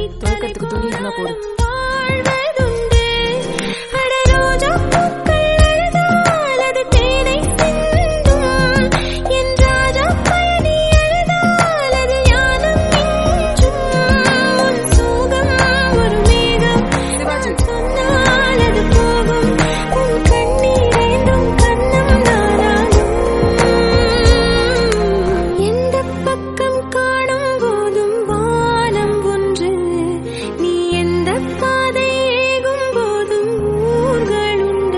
துவைக்கிறதுக்கு துணி இருந்தா போடு வாழ்வதுண்டு. அட ரோஜா பூக்கள் அழுதால் அது தேனை சிந்தும். என் ராஜா பயணி அழுதால் அது ஞானம் மிஞ்சும். உன் சோகம் ஒரு மேகம் நான் சொன்னால் அது போகும். உன் கண்ணீர் ஏந்தும் கண்ணம் நானாகும். எந்தப் பக்கம் காணும் போதும் வானம் ஒன்று நீ எந்த பாதை ஏகும் போதும் ஊர்கள் உண்டு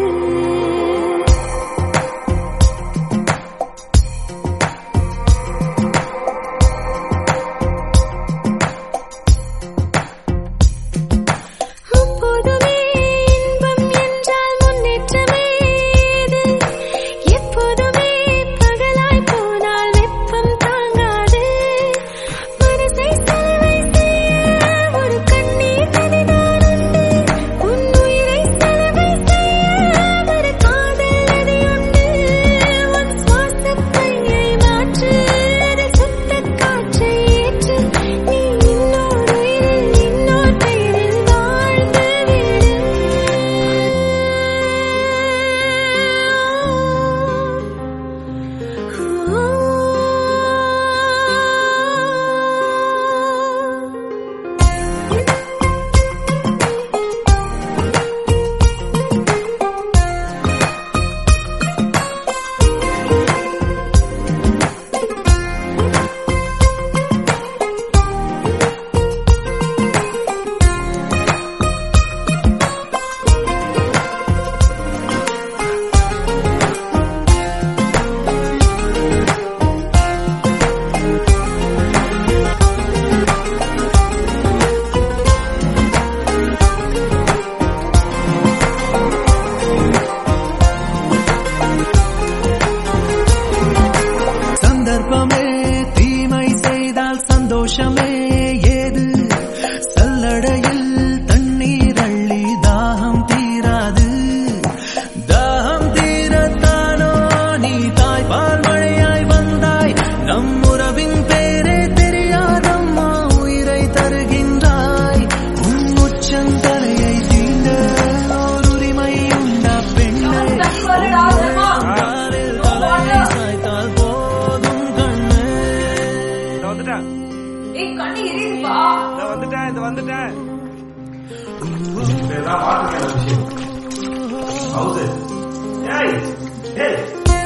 அப்போதுமே இன்பம் என்றால் முன்னேற்றமே இது எப்போதுமே பகலாய் போனால் வெப்பம் தாங்காது மனசை செலவை செய்ய ஒரு கண்ணீர் நதிதான் உண்டு உன் உயிரை செலவை செய்ய ஒரு காதல் நதி உண்டு உன் சுவாசப் பையை மாற்று அதில் சுத்தக் காற்றை ஏற்று நீ இன்னோர் உயிரில் இன்னோர் பெயரில் வாழ்ந்து விடு சந்தர்ப்பமே தீமை செய்தால் சந்தோஷமே ஏது சல்லடையில் தண்ணீர் அள்ளி தாகம் தீராது தாகம் தீரத்தானோ நீ தாய்ப்பால் மழையாய் வந்தாய் நம் உறவின் பேரே தெரியாதம்மா உயிரை தருகின்றாய் உன் உச்சந்தலையை தீண்ட ஓர் உரிமை உண்டா பெண்ணை காலில் தலையை சாய்த்தால் போதும் கண்ணே இந்த வந்துட்டேன் ஏய் கண்ணு எரியுதுப்பா இந்த வந்துட்டேன் இந்த வந்துட்டேன் ஏய் ஏய்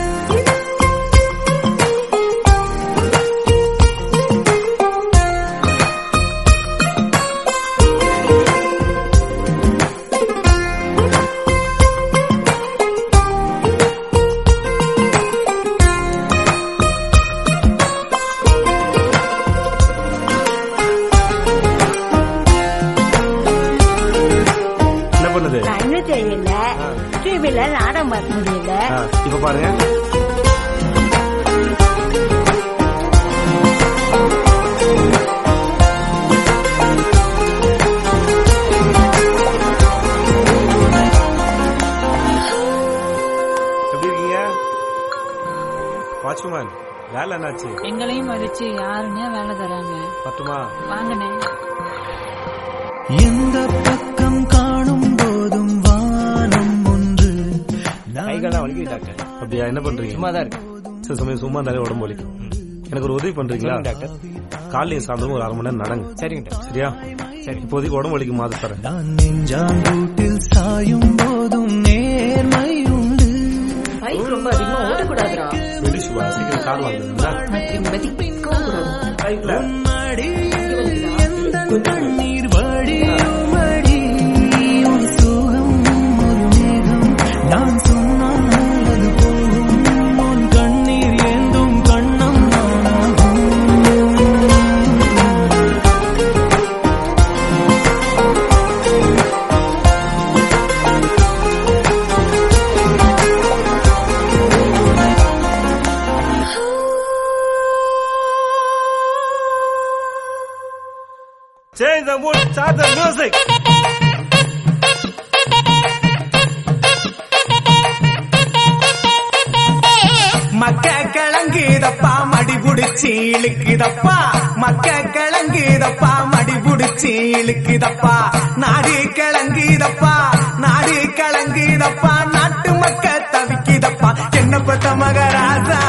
என்ன பண்ணுது கண்ணு தெரியல டிவில நாடகம் பார்க்க முடியல ஆ, இப்ப பாருங்க எப்படி இருக்கீங்க வாட்ச்மேன் வேலை என்னாச்சு எங்களையும் மதிச்சு யாருன்னே வேலை தராங்க பட்டுமா வாங்கண்ணே எந்த பக்கம் காணும் போதும் வானம் ஒன்று கைகள்லாம் வலிக்குது டாக்டர் அப்படியா என்ன பண்றீங்க சும்மா தான் இருக்கு சில சமயம் சும்மா இருந்தாலே உடம்பு வலிக்கும் எனக்கு ஒரு உதவி பண்றீங்களா சொல்லுங்க டாக்டர் காலையும் சாயந்தரம் ஒரு அரை மணி நேரம் நடங்க சரிங்க டாக்டர் சரியா சரி இப்போதைக்கு உடம்பு வலிக்கு மாத்த தரேன் நான் நெஞ்சாங்கூட்டில் சாயும் போதும் நேர்மை உண்டு பைக் ரொம்ப அதிகமா ஓடக்கூடாதுடா வெடி சுபா சீக்கிரம் கார் வாங்குறீங்களா மதி கூடாது பைக்ல மடியில் எந்த கண்ணீர் வடியும் அடி உன் சுகம் ஒரு மேகம் நான் சொன்னால் அது போகும் உன் கண்ணீர் ஏந்தும் கண்ணம் நானாகும் Change the mood, start the music. மக்க கிழங்குதப்பா மடி புடிச்சு இழுக்குதப்பா மக்க கிழங்குதப்பா மடி புடிச்சு பிடிச்சி இழுக்குதப்பா நாடு கிளங்குதப்பா நாடு கிளங்குதப்பா நாட்டு மக்க தவிக்குதப்பா என்ன பட்ட மகராசா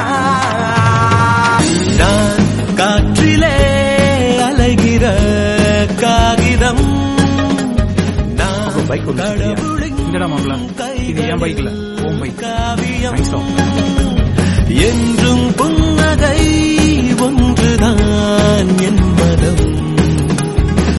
நான் காற்றிலே அலைகிற காகிதம் நான் பைக் ஒன்று கடவுளின் இந்தடா மாப்பிள இது என் பைக் இல்ல உன் பைக் காவியம் Thanks, Tom.